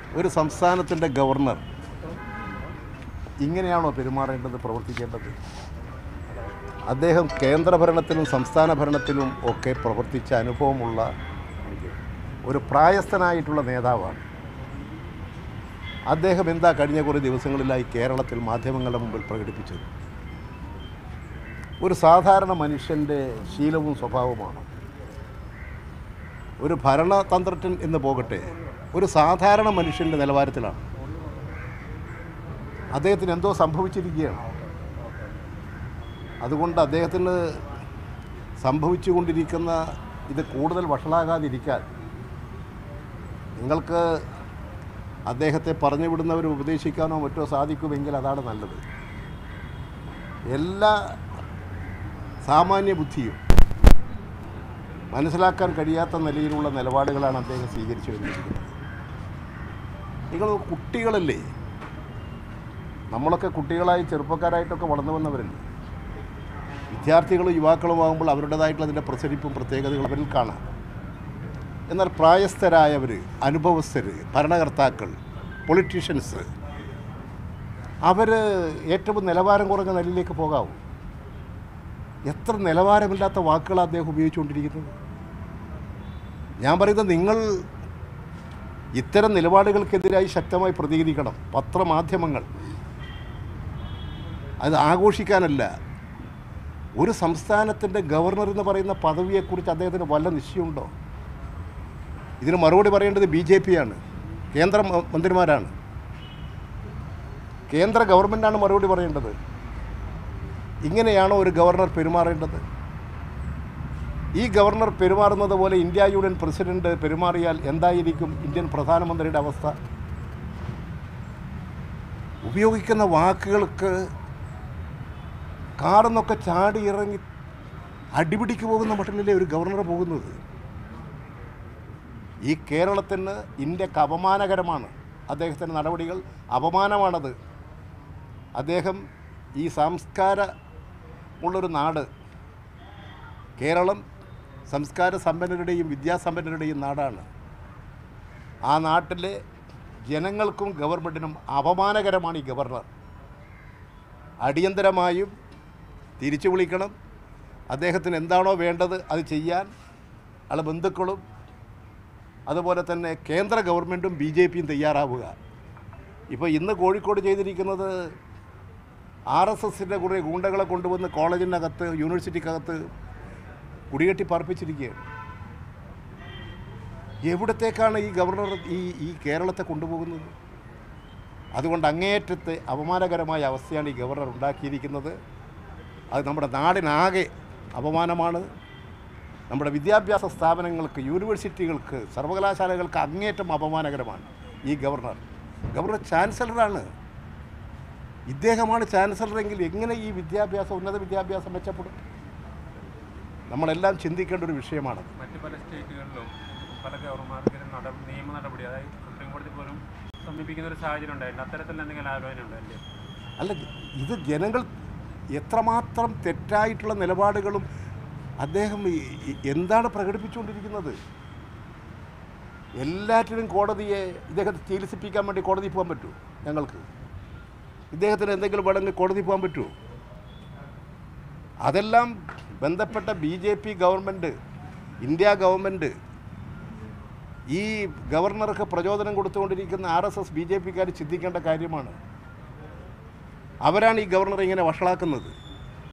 ഒരു സംസ്ഥാനത്തിൻ്റെ ഗവർണർ ഇങ്ങനെയാണോ പെരുമാറേണ്ടത് പ്രവർത്തിക്കേണ്ടത് അദ്ദേഹം കേന്ദ്ര ഭരണത്തിലും സംസ്ഥാന ഭരണത്തിലും ഒക്കെ പ്രവർത്തിച്ച അനുഭവമുള്ള ഒരു പ്രായസ്ഥനായിട്ടുള്ള നേതാവാണ് അദ്ദേഹം എന്താ കഴിഞ്ഞ കുറേ ദിവസങ്ങളിലായി കേരളത്തിൽ മാധ്യമങ്ങളുടെ മുമ്പിൽ പ്രകടിപ്പിച്ചത് ഒരു സാധാരണ മനുഷ്യൻ്റെ ശീലവും സ്വഭാവമാണ് ഒരു ഭരണതന്ത്രജ്ഞൻ എന്ന് പോകട്ടെ ഒരു സാധാരണ മനുഷ്യൻ്റെ നിലവാരത്തിലാണ് അദ്ദേഹത്തിന് എന്തോ സംഭവിച്ചിരിക്കുകയാണ് അതുകൊണ്ട് അദ്ദേഹത്തിന് സംഭവിച്ചുകൊണ്ടിരിക്കുന്ന ഇത് കൂടുതൽ വഷളാകാതിരിക്കാൻ നിങ്ങൾക്ക് അദ്ദേഹത്തെ പറഞ്ഞു വിടുന്നവർ ഉപദേശിക്കാനോ മറ്റോ സാധിക്കുമെങ്കിൽ അതാണ് നല്ലത് എല്ലാ സാമാന്യ ബുദ്ധിയും മനസ്സിലാക്കാൻ കഴിയാത്ത നിലയിലുള്ള നിലപാടുകളാണ് അദ്ദേഹം സ്വീകരിച്ചു വന്നിരിക്കുന്നത് നിങ്ങൾ കുട്ടികളല്ലേ നമ്മളൊക്കെ കുട്ടികളായി ചെറുപ്പക്കാരായിട്ടൊക്കെ വളർന്നു വന്നവരല്ലേ വിദ്യാർത്ഥികളും യുവാക്കളുമാകുമ്പോൾ അവരുടേതായിട്ടുള്ള അതിൻ്റെ പ്രസരിപ്പും പ്രത്യേകതകളും അവരിൽ കാണാം എന്നാൽ പ്രായസ്ഥരായവർ അനുഭവസ്ഥർ ഭരണകർത്താക്കൾ പൊളിറ്റീഷ്യൻസ് അവർ ഏറ്റവും നിലവാരം കുറഞ്ഞ നിലയിലേക്ക് പോകാവൂ എത്ര നിലവാരമില്ലാത്ത വാക്കുകളാണ് അദ്ദേഹം ഉപയോഗിച്ചുകൊണ്ടിരിക്കുന്നത് ഞാൻ പറയുന്നത് നിങ്ങൾ ഇത്തരം നിലപാടുകൾക്കെതിരായി ശക്തമായി പ്രതികരിക്കണം പത്രമാധ്യമങ്ങൾ അത് ആഘോഷിക്കാനല്ല ഒരു സംസ്ഥാനത്തിൻ്റെ ഗവർണർ എന്ന് പറയുന്ന പദവിയെക്കുറിച്ച് അദ്ദേഹത്തിന് വല്ല നിശ്ചയമുണ്ടോ ഇതിന് മറുപടി പറയേണ്ടത് ബി ജെ പിയാണ് കേന്ദ്ര മ- മന്ത്രിമാരാണ് കേന്ദ്ര ഗവൺമെൻറ്റാണ് മറുപടി പറയേണ്ടത് ഇങ്ങനെയാണോ ഒരു ഗവർണർ പെരുമാറേണ്ടത് ഈ ഗവർണർ പെരുമാറുന്നത് പോലെ ഇന്ത്യ യൂണിയൻ പ്രസിഡന്റ് പെരുമാറിയാൽ എന്തായിരിക്കും ഇന്ത്യൻ പ്രധാനമന്ത്രിയുടെ അവസ്ഥ ഉപയോഗിക്കുന്ന വാക്കുകൾക്ക് കാർന്നൊക്കെ ചാടി ഇറങ്ങി അടിപിടിക്ക് പോകുന്ന മട്ടിലല്ലേ ഒരു ഗവർണർ പോകുന്നത് ഈ കേരളത്തിന് ഇന്ത്യക്ക് അപമാനകരമാണ് അദ്ദേഹത്തിൻ്റെ നടപടികൾ അപമാനമാണത് അദ്ദേഹം ഈ സംസ്കാരമുള്ളൊരു നാട് കേരളം സംസ്കാര സമ്പന്നരുടെയും വിദ്യാസമ്പന്നരുടെയും നാടാണ് ആ നാട്ടിലെ ജനങ്ങൾക്കും ഗവൺമെൻറ്റിനും അപമാനകരമാണ് ഈ ഗവർണർ അടിയന്തരമായും തിരിച്ചു വിളിക്കണം അദ്ദേഹത്തിന് എന്താണോ വേണ്ടത് അത് ചെയ്യാൻ ആളെ ബന്ധുക്കളും അതുപോലെ തന്നെ കേന്ദ്ര ഗവൺമെൻറ്റും ബി ജെ പിയും തയ്യാറാവുക ഇപ്പോൾ ഇന്ന് കോഴിക്കോട് ചെയ്തിരിക്കുന്നത് ആർ എസ് എസിൻ്റെ കുറേ ഗൂണ്ടകളെ കൊണ്ടുവന്ന് കോളേജിനകത്ത് യൂണിവേഴ്സിറ്റിക്കകത്ത് കുടികെട്ടി പാർപ്പിച്ചിരിക്കുകയാണ് എവിടത്തേക്കാണ് ഈ ഗവർണർ ഈ ഈ കേരളത്തെ കൊണ്ടുപോകുന്നത് അതുകൊണ്ട് അങ്ങേയറ്റത്തെ അപമാനകരമായ അവസ്ഥയാണ് ഈ ഗവർണർ ഉണ്ടാക്കിയിരിക്കുന്നത് അത് നമ്മുടെ നാടിനാകെ അപമാനമാണ് നമ്മുടെ വിദ്യാഭ്യാസ സ്ഥാപനങ്ങൾക്ക് യൂണിവേഴ്സിറ്റികൾക്ക് സർവകലാശാലകൾക്ക് അങ്ങേയറ്റം അപമാനകരമാണ് ഈ ഗവർണർ ഗവർണർ ചാൻസലറാണ് ഇദ്ദേഹമാണ് ചാൻസലറെങ്കിൽ എങ്ങനെ ഈ വിദ്യാഭ്യാസം ഉന്നത വിദ്യാഭ്യാസം മെച്ചപ്പെടും നമ്മളെല്ലാം ചിന്തിക്കേണ്ട ഒരു വിഷയമാണ് മറ്റ് പല സ്റ്റേറ്റുകളിലും പല ഗവർണർമാർക്കും നട നിയമ നടപടി അതായത് സുപ്രീം കോടതി പോലും സമീപിക്കുന്ന ഒരു സാഹചര്യം ഉണ്ടായിട്ടുണ്ട് അത്തരത്തിൽ എന്തെങ്കിലും ആലോചന ഉണ്ടല്ലേ അല്ല ഇത് ജനങ്ങൾ എത്രമാത്രം തെറ്റായിട്ടുള്ള നിലപാടുകളും അദ്ദേഹം ഈ- ഈ- എന്താണ് പ്രകടിപ്പിച്ചുകൊണ്ടിരിക്കുന്നത് എല്ലാറ്റിനും കോടതിയെ ഇദ്ദേഹത്തെ ചികിത്സിപ്പിക്കാൻ വേണ്ടി കോടതി പോകാൻ പറ്റുമോ ഞങ്ങൾക്ക് ഇദ്ദേഹത്തിന് എന്തെങ്കിലും വേണമെങ്കിൽ കോടതി പോകാൻ പറ്റുമോ അതെല്ലാം ബന്ധപ്പെട്ട B J P government India government ഈ ഗവർണർക്ക് പ്രചോദനം കൊടുത്തുകൊണ്ടിരിക്കുന്ന R S S B J പിക്കാർ ചിന്തിക്കേണ്ട കാര്യമാണ് അവരാണ് ഈ ഗവർണറെ ഇങ്ങനെ വഷളാക്കുന്നത്